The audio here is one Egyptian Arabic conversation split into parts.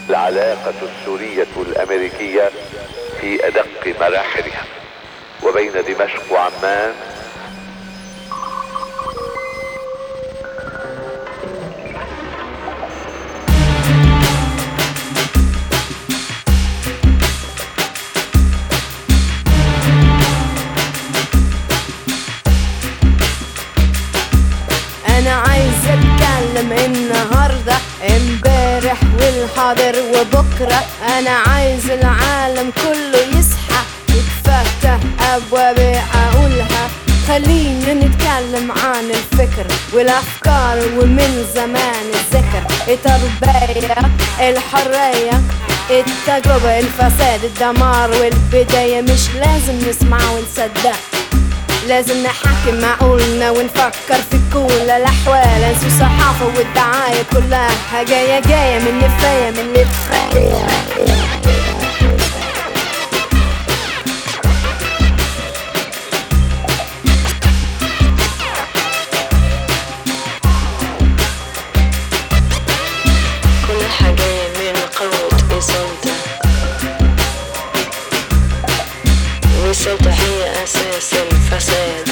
العلاقة السورية الأمريكية في أدق مراحلها وبين دمشق وعمان انا عايز اتكلم النهارده امبارح والحاضر وبكره انا عايز العالم كله يصحى يتفتح ابواب اقولها خلينا نتكلم عن الفكر والافكار ومن زمان الذكر التربيه الحريه التجربة الفساد الدمار والبداية مش لازم نسمع ونصدق لازم نحكم معقولنا ونفكر في كل الأحوال انسوا الصحافة والدعاية كلها جاية جاية من نفاية من نفاية كل حاجة من قوة إصابتك وإصابتك هي أساس الفساد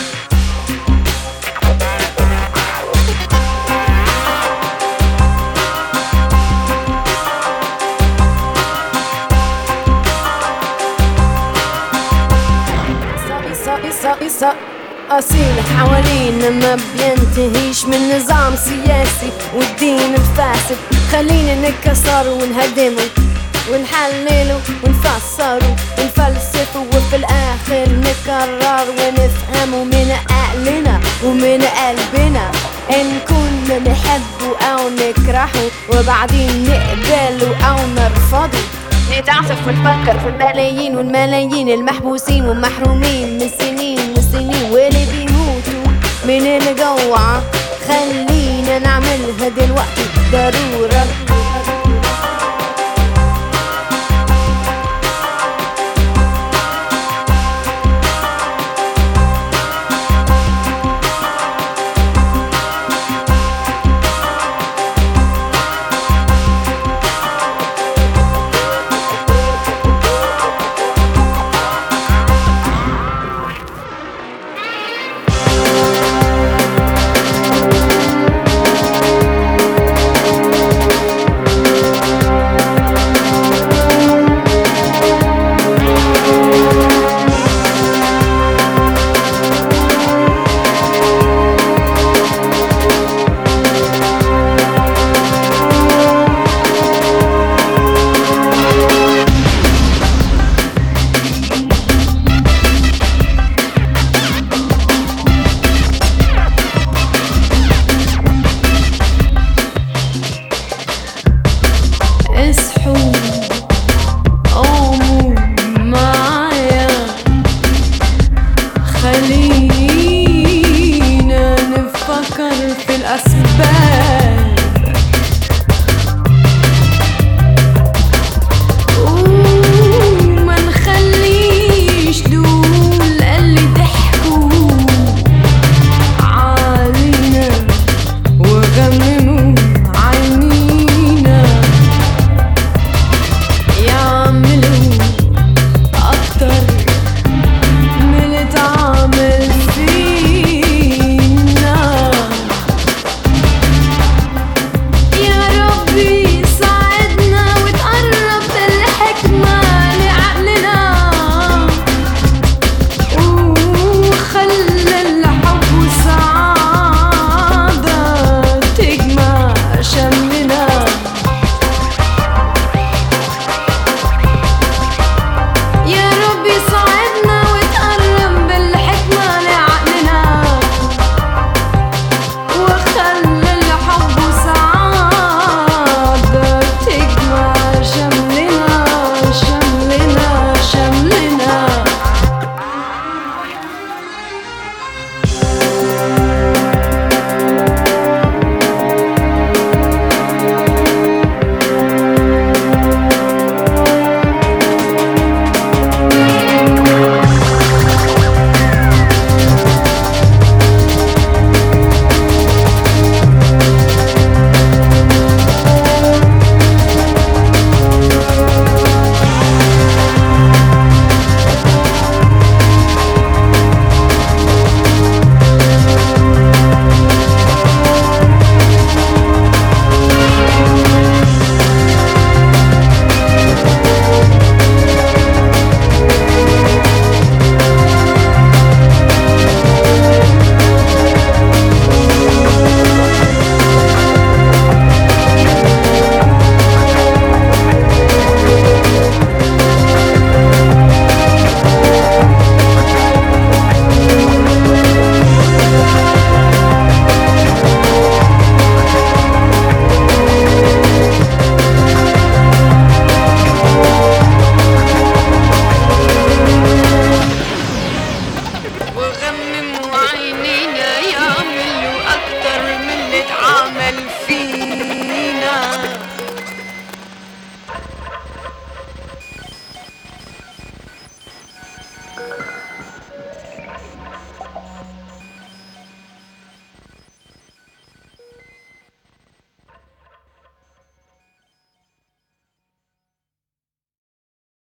أصيل حوالينا ما بينتهيش من نظام سياسي والدين الفاسد خلينا نكسره ونهدمه ونحلله ونفسره ونفلسفه وفي الآخر نكرر ونفهمه من عقلنا ومن قلبنا إن كنا نحبه أو نكرهه وبعدين نقبله أو نرفضه نتعصف ونفكر في الملايين والملايين المحبوسين ومحرومين من سنين وسنين واللي بيموتوا من الجوع خلينا نعملها دلوقتي ضرورة